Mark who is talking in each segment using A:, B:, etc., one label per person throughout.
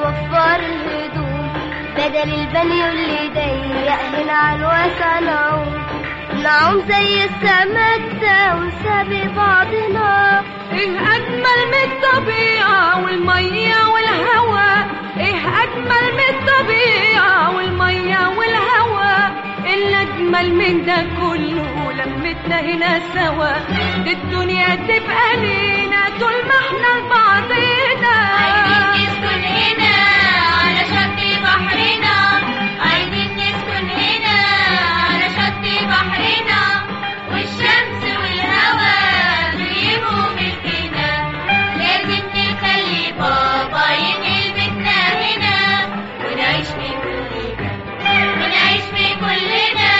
A: ونوفر الهدوم بدل البني اللي ضيق هنا على الواسع نعوم نعوم زي السمك ده ونسابق بعضنا
B: ايه اجمل من الطبيعة والمية والهواء ايه اجمل من الطبيعة والمية والهواء اللي اجمل من ده كله لمتنا هنا سوا دي الدنيا تبقى لينا طول ما احنا لبعضنا
C: عايزين نسكن هنا على شط بحرنا عايزين نسكن هنا على شط بحرنا والشمس والهواء بيبقوا ملكنا لازم نخلي بابا ينقل بيتنا هنا ونعيش في كلنا ونعيش في كلنا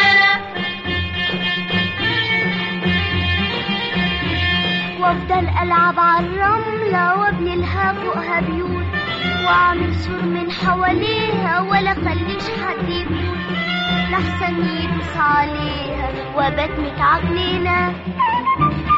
A: وافضل العب على الرملة وابني لها فوقها بيوت واعمل سور من حواليها ولا خليش حد يفوت لحسن يدوس عليها وابات متعجنينة